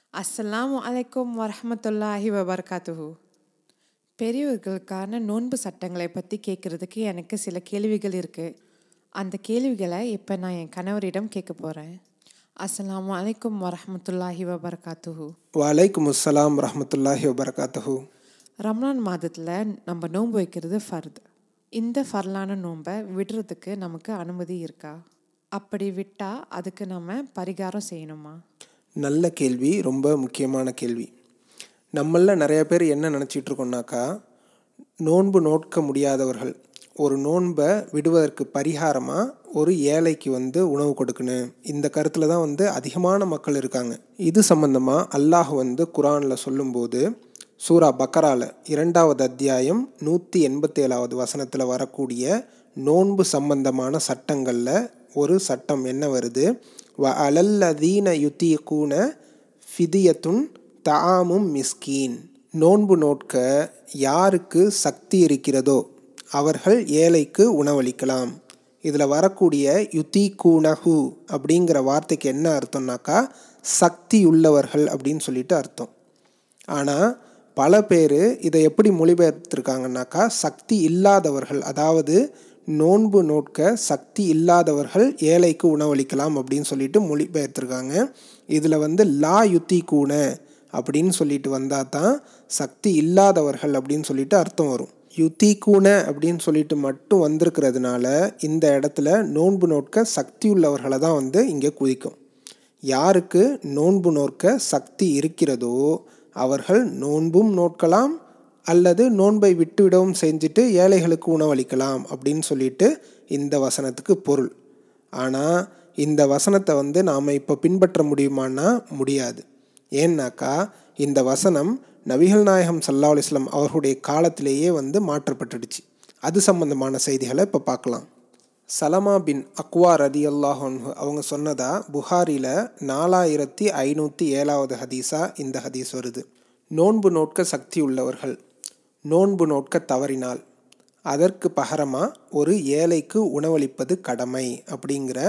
அஸ்ஸலாமு அலைக்கும் வரஹ்மத்துல்லாஹி வபர்காத்துஹு பெரியவர்களுக்கான நோன்பு சட்டங்களை பற்றி கேட்குறதுக்கு எனக்கு சில கேள்விகள் இருக்குது அந்த கேள்விகளை இப்போ நான் என் கணவரிடம் கேட்க போகிறேன் அஸ்ஸலாமு அலைக்கும் வரஹ்மத்துல்லாஹி வபர்காத்துஹு வலைக்கும் அஸ்ஸலாம் ரஹமத்துல்லாஹி வபரகாத்துஹு ரம்லான் மாதத்தில் நம்ம நோன்பு வைக்கிறது ஃபர்த் இந்த ஃபர்லான நோன்பை விடுறதுக்கு நமக்கு அனுமதி இருக்கா அப்படி விட்டால் அதுக்கு நம்ம பரிகாரம் செய்யணுமா நல்ல கேள்வி ரொம்ப முக்கியமான கேள்வி நம்மளில் நிறைய பேர் என்ன நினச்சிட்டு இருக்கோம்னாக்கா நோன்பு நோட்க முடியாதவர்கள் ஒரு நோன்பை விடுவதற்கு பரிகாரமாக ஒரு ஏழைக்கு வந்து உணவு கொடுக்கணும் இந்த கருத்தில் தான் வந்து அதிகமான மக்கள் இருக்காங்க இது சம்பந்தமாக அல்லாஹ் வந்து குரானில் சொல்லும்போது சூரா பக்கரால இரண்டாவது அத்தியாயம் நூற்றி எண்பத்தேழாவது வசனத்தில் வரக்கூடிய நோன்பு சம்பந்தமான சட்டங்களில் ஒரு சட்டம் என்ன வருது வ அலல்லதீன யுத்தீக்கூன ஃபிதியத்துன் தாமும் மிஸ்கீன் நோன்பு நோட்க யாருக்கு சக்தி இருக்கிறதோ அவர்கள் ஏழைக்கு உணவளிக்கலாம் இதில் வரக்கூடிய யுத்தி கூனஹு அப்படிங்கிற வார்த்தைக்கு என்ன அர்த்தம்னாக்கா சக்தி உள்ளவர்கள் அப்படின்னு சொல்லிட்டு அர்த்தம் ஆனால் பல பேர் இதை எப்படி மொழிபெயர்த்திருக்காங்கனாக்கா சக்தி இல்லாதவர்கள் அதாவது நோன்பு நோட்க சக்தி இல்லாதவர்கள் ஏழைக்கு உணவளிக்கலாம் அப்படின்னு சொல்லிட்டு மொழிபெயர்த்திருக்காங்க இதில் வந்து லா யுத்தி கூன அப்படின்னு சொல்லிட்டு வந்தால் தான் சக்தி இல்லாதவர்கள் அப்படின்னு சொல்லிட்டு அர்த்தம் வரும் யுத்தி கூன அப்படின்னு சொல்லிட்டு மட்டும் வந்திருக்கிறதுனால இந்த இடத்துல நோன்பு நோட்க சக்தி உள்ளவர்களை தான் வந்து இங்கே குதிக்கும் யாருக்கு நோன்பு நோட்க சக்தி இருக்கிறதோ அவர்கள் நோன்பும் நோட்கலாம் அல்லது நோன்பை விட்டுவிடவும் செஞ்சுட்டு ஏழைகளுக்கு உணவளிக்கலாம் அப்படின்னு சொல்லிட்டு இந்த வசனத்துக்கு பொருள் ஆனால் இந்த வசனத்தை வந்து நாம் இப்போ பின்பற்ற முடியுமான்னா முடியாது ஏன்னாக்கா இந்த வசனம் நபிகள் நாயகம் சல்லா அலிஸ்லாம் அவர்களுடைய காலத்திலேயே வந்து மாற்றப்பட்டுடுச்சு அது சம்பந்தமான செய்திகளை இப்போ பார்க்கலாம் சலமா பின் அக்வா ரதி அல்லாஹன்ஹு அவங்க சொன்னதா புகாரியில் நாலாயிரத்தி ஐநூற்றி ஏழாவது ஹதீஸா இந்த ஹதீஸ் வருது நோன்பு நோட்க சக்தி உள்ளவர்கள் நோன்பு நோட்க தவறினால் அதற்கு பகரமாக ஒரு ஏழைக்கு உணவளிப்பது கடமை அப்படிங்கிற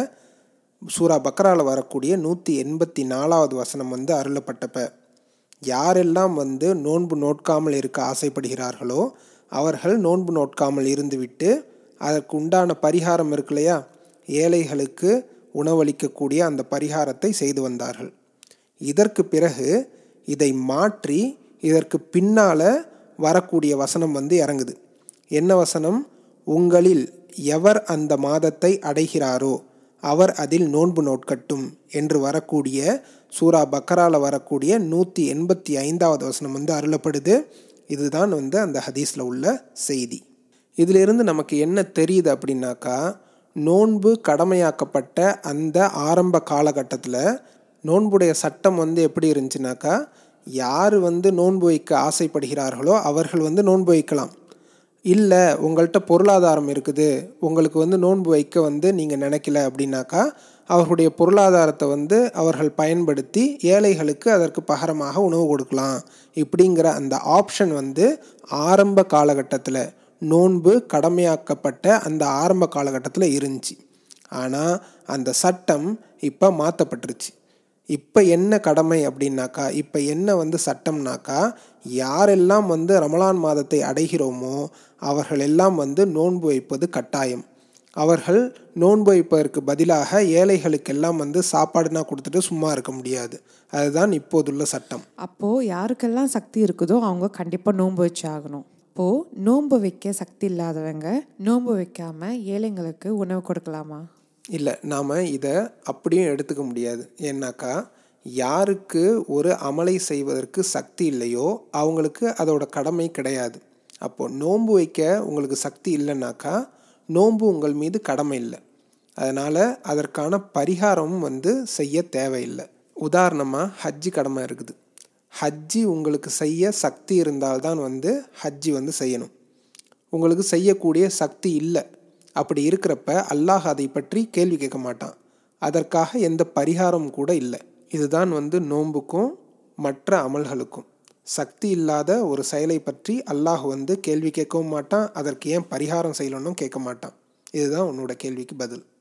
சூரா பக்ராவில் வரக்கூடிய நூற்றி எண்பத்தி நாலாவது வசனம் வந்து அருளப்பட்டப்ப யாரெல்லாம் வந்து நோன்பு நோட்காமல் இருக்க ஆசைப்படுகிறார்களோ அவர்கள் நோன்பு நோட்காமல் இருந்துவிட்டு அதற்கு உண்டான பரிகாரம் இருக்கு இல்லையா ஏழைகளுக்கு உணவளிக்கக்கூடிய அந்த பரிகாரத்தை செய்து வந்தார்கள் இதற்கு பிறகு இதை மாற்றி இதற்கு பின்னால் வரக்கூடிய வசனம் வந்து இறங்குது என்ன வசனம் உங்களில் எவர் அந்த மாதத்தை அடைகிறாரோ அவர் அதில் நோன்பு நோட்கட்டும் என்று வரக்கூடிய சூரா பக்கரால வரக்கூடிய நூற்றி எண்பத்தி ஐந்தாவது வசனம் வந்து அருளப்படுது இதுதான் வந்து அந்த ஹதீஸில் உள்ள செய்தி இதிலிருந்து நமக்கு என்ன தெரியுது அப்படின்னாக்கா நோன்பு கடமையாக்கப்பட்ட அந்த ஆரம்ப காலகட்டத்தில் நோன்புடைய சட்டம் வந்து எப்படி இருந்துச்சுனாக்கா யார் வந்து நோன்பு வைக்க ஆசைப்படுகிறார்களோ அவர்கள் வந்து நோன்பு வைக்கலாம் இல்லை உங்கள்கிட்ட பொருளாதாரம் இருக்குது உங்களுக்கு வந்து நோன்பு வைக்க வந்து நீங்கள் நினைக்கல அப்படின்னாக்கா அவர்களுடைய பொருளாதாரத்தை வந்து அவர்கள் பயன்படுத்தி ஏழைகளுக்கு அதற்கு பகரமாக உணவு கொடுக்கலாம் இப்படிங்கிற அந்த ஆப்ஷன் வந்து ஆரம்ப காலகட்டத்தில் நோன்பு கடமையாக்கப்பட்ட அந்த ஆரம்ப காலகட்டத்தில் இருந்துச்சு ஆனால் அந்த சட்டம் இப்போ மாற்றப்பட்டுருச்சு இப்போ என்ன கடமை அப்படின்னாக்கா இப்போ என்ன வந்து சட்டம்னாக்கா யாரெல்லாம் வந்து ரமலான் மாதத்தை அடைகிறோமோ அவர்கள் எல்லாம் வந்து நோன்பு வைப்பது கட்டாயம் அவர்கள் நோன்பு வைப்பதற்கு பதிலாக ஏழைகளுக்கெல்லாம் வந்து சாப்பாடுனா கொடுத்துட்டு சும்மா இருக்க முடியாது அதுதான் இப்போதுள்ள சட்டம் அப்போது யாருக்கெல்லாம் சக்தி இருக்குதோ அவங்க கண்டிப்பாக நோன்பு வச்சு ஆகணும் அப்போது நோன்பு வைக்க சக்தி இல்லாதவங்க நோன்பு வைக்காமல் ஏழைங்களுக்கு உணவு கொடுக்கலாமா இல்லை நாம் இதை அப்படியும் எடுத்துக்க முடியாது ஏன்னாக்கா யாருக்கு ஒரு அமலை செய்வதற்கு சக்தி இல்லையோ அவங்களுக்கு அதோட கடமை கிடையாது அப்போது நோன்பு வைக்க உங்களுக்கு சக்தி இல்லைன்னாக்கா நோன்பு உங்கள் மீது கடமை இல்லை அதனால் அதற்கான பரிகாரமும் வந்து செய்ய தேவையில்லை உதாரணமாக ஹஜ்ஜி கடமை இருக்குது ஹஜ்ஜி உங்களுக்கு செய்ய சக்தி இருந்தால்தான் வந்து ஹஜ்ஜி வந்து செய்யணும் உங்களுக்கு செய்யக்கூடிய சக்தி இல்லை அப்படி இருக்கிறப்ப அல்லாஹ் அதை பற்றி கேள்வி கேட்க மாட்டான் அதற்காக எந்த பரிகாரமும் கூட இல்லை இதுதான் வந்து நோன்புக்கும் மற்ற அமல்களுக்கும் சக்தி இல்லாத ஒரு செயலை பற்றி அல்லாஹ் வந்து கேள்வி கேட்கவும் மாட்டான் அதற்கு ஏன் பரிகாரம் செய்யணும்னு கேட்க மாட்டான் இதுதான் உன்னோட கேள்விக்கு பதில்